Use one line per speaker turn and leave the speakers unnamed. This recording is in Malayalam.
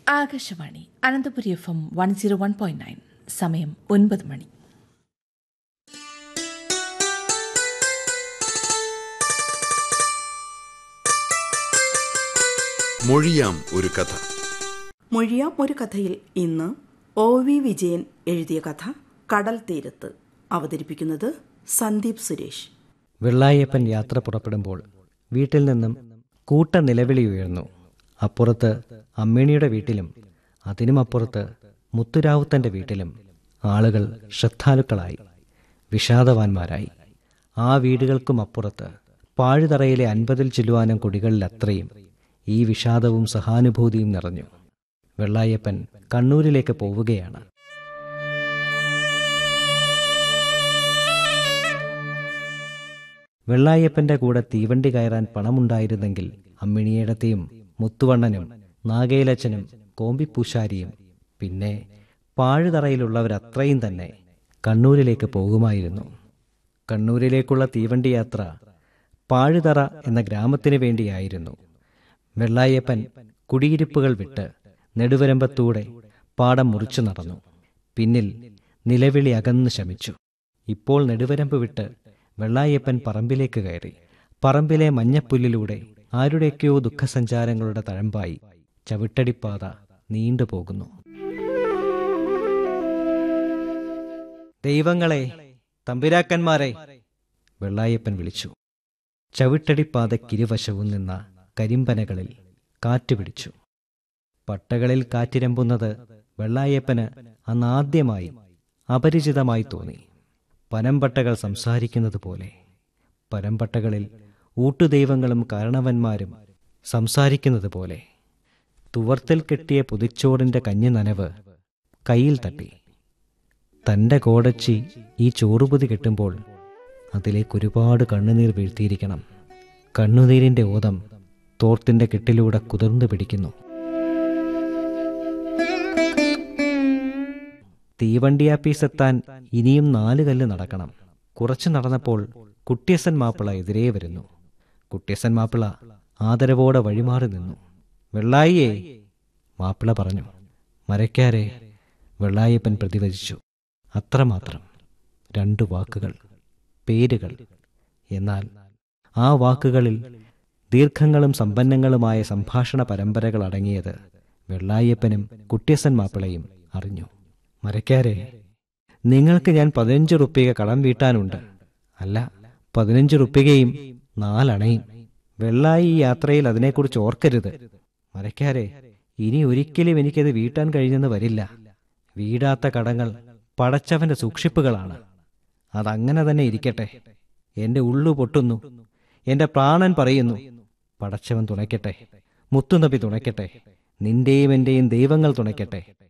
Akashvani Ananthapuri F M one zero one point nine സമയം ഒൻപത് മണി
മൊഴിയാം ഒരു കഥ
മൊഴിയാം ഒരു കഥയിൽ ഇന്ന് ഒ വി വിജയൻ എഴുതിയ കഥ കടൽ തീരത്ത് അവതരിപ്പിക്കുന്നത് സന്ദീപ് സുരേഷ്
വെള്ളായപ്പൻ യാത്ര പുറപ്പെടുമ്പോൾ വീട്ടിൽ നിന്നും കൂട്ട നിലവിളി ഉയർന്നു അപ്പുറത്ത് അമ്മിണിയുടെ വീട്ടിലും അതിനുമപ്പുറത്ത് മുത്തുരാവുത്തന്റെ വീട്ടിലും ആളുകൾ ശ്രദ്ധാലുക്കളായി വിഷാദവാന്മാരായി ആ വീടുകൾക്കും അപ്പുറത്ത് പാഴുതറയിലെ അൻപതിൽ ചില്ലുവാനം കുടികളിൽ അത്രയും ഈ വിഷാദവും സഹാനുഭൂതിയും നിറഞ്ഞു വെള്ളായപ്പൻ കണ്ണൂരിലേക്ക് പോവുകയാണ് വെള്ളായപ്പന്റെ കൂടെ തീവണ്ടി കയറാൻ പണമുണ്ടായിരുന്നെങ്കിൽ അമ്മിണിയേടത്തെയും മുത്തുവണ്ണനും നാഗേലച്ചനും കോമ്പിപ്പൂശാരിയും പിന്നെ പാഴുതറയിലുള്ളവരത്രയും തന്നെ കണ്ണൂരിലേക്ക് പോകുമായിരുന്നു കണ്ണൂരിലേക്കുള്ള തീവണ്ടി യാത്ര പാഴുതറ എന്ന ഗ്രാമത്തിനു വേണ്ടിയായിരുന്നു വെള്ളായപ്പൻ കുടിയിരിപ്പുകൾ വിട്ട് നെടുവരമ്പത്തൂടെ പാടം മുറിച്ചു നടന്നു പിന്നിൽ നിലവിളി അകന്നു ശമിച്ചു ഇപ്പോൾ നെടുവരമ്പ് വിട്ട് വെള്ളായപ്പൻ പറമ്പിലേക്ക് കയറി പറമ്പിലെ മഞ്ഞപ്പുല്ലിലൂടെ ആരുടെയൊക്കെയോ ദുഃഖസഞ്ചാരങ്ങളുടെ തഴമ്പായി ചവിട്ടടിപ്പാത നീണ്ടുപോകുന്നു ദൈവങ്ങളെ തമ്പുരാക്കന്മാരെ വെള്ളായപ്പൻ വിളിച്ചു ചവിട്ടടിപ്പാതക്കിരുവശവും നിന്ന കരിമ്പനകളിൽ കാറ്റ് പിടിച്ചു പട്ടകളിൽ കാറ്റിരമ്പുന്നത് വെള്ളായപ്പന് അന്നാദ്യമായി അപരിചിതമായി തോന്നി പനമ്പട്ടകൾ സംസാരിക്കുന്നത് പോലെ പരമ്പട്ടകളിൽ ഊട്ടുദൈവങ്ങളും കാരണവന്മാരും സംസാരിക്കുന്നത് പോലെ തുവർത്തിൽ കെട്ടിയ പുതിച്ചോറിന്റെ കഞ്ഞി നനവ് കയ്യിൽ തട്ടി തന്റെ കോടച്ചി ഈ ചോറുപുതി കെട്ടുമ്പോൾ അതിലേക്ക് ഒരുപാട് കണ്ണുനീർ വീഴ്ത്തിയിരിക്കണം കണ്ണുനീരിന്റെ ഓതം തോർത്തിന്റെ കെട്ടിലൂടെ കുതിർന്നു പിടിക്കുന്നു തീവണ്ടിയാപ്പീസെത്താൻ ഇനിയും നാല് കല്ല് നടക്കണം കുറച്ചു നടന്നപ്പോൾ കുട്ടിയസൻ മാപ്പിള എതിരേ വരുന്നു കുട്ടിയസൻ മാപ്പിള ആദരവോടെ വഴിമാറി നിന്നു വെള്ളായിയേ മാപ്പിള പറഞ്ഞു മരയ്ക്കാരെ വെള്ളായപ്പൻ പ്രതിവചിച്ചു അത്രമാത്രം രണ്ടു വാക്കുകൾ പേരുകൾ എന്നാൽ ആ വാക്കുകളിൽ ദീർഘങ്ങളും സമ്പന്നങ്ങളുമായ സംഭാഷണ പരമ്പരകൾ അടങ്ങിയത് വെള്ളായപ്പനും കുട്ടിയസൻ മാപ്പിളയും അറിഞ്ഞു മരക്കാരെ നിങ്ങൾക്ക് ഞാൻ പതിനഞ്ച് റുപ്യക കടം വീട്ടാനുണ്ട് അല്ല പതിനഞ്ച് റുപ്യകയും നാലണയും വെള്ളായി ഈ യാത്രയിൽ അതിനെക്കുറിച്ച് ഓർക്കരുത് മരക്കാരെ ഇനി ഒരിക്കലും എനിക്കത് വീട്ടാൻ കഴിഞ്ഞെന്ന് വരില്ല വീടാത്ത കടങ്ങൾ പടച്ചവന്റെ സൂക്ഷിപ്പുകളാണ് അതങ്ങനെ തന്നെ ഇരിക്കട്ടെ എന്റെ ഉള്ളു പൊട്ടുന്നു എന്റെ പ്രാണൻ പറയുന്നു പടച്ചവൻ തുണയ്ക്കട്ടെ മുത്തുനബി തുണയ്ക്കട്ടെ നിന്റെയും എന്റെയും ദൈവങ്ങൾ തുണയ്ക്കട്ടെ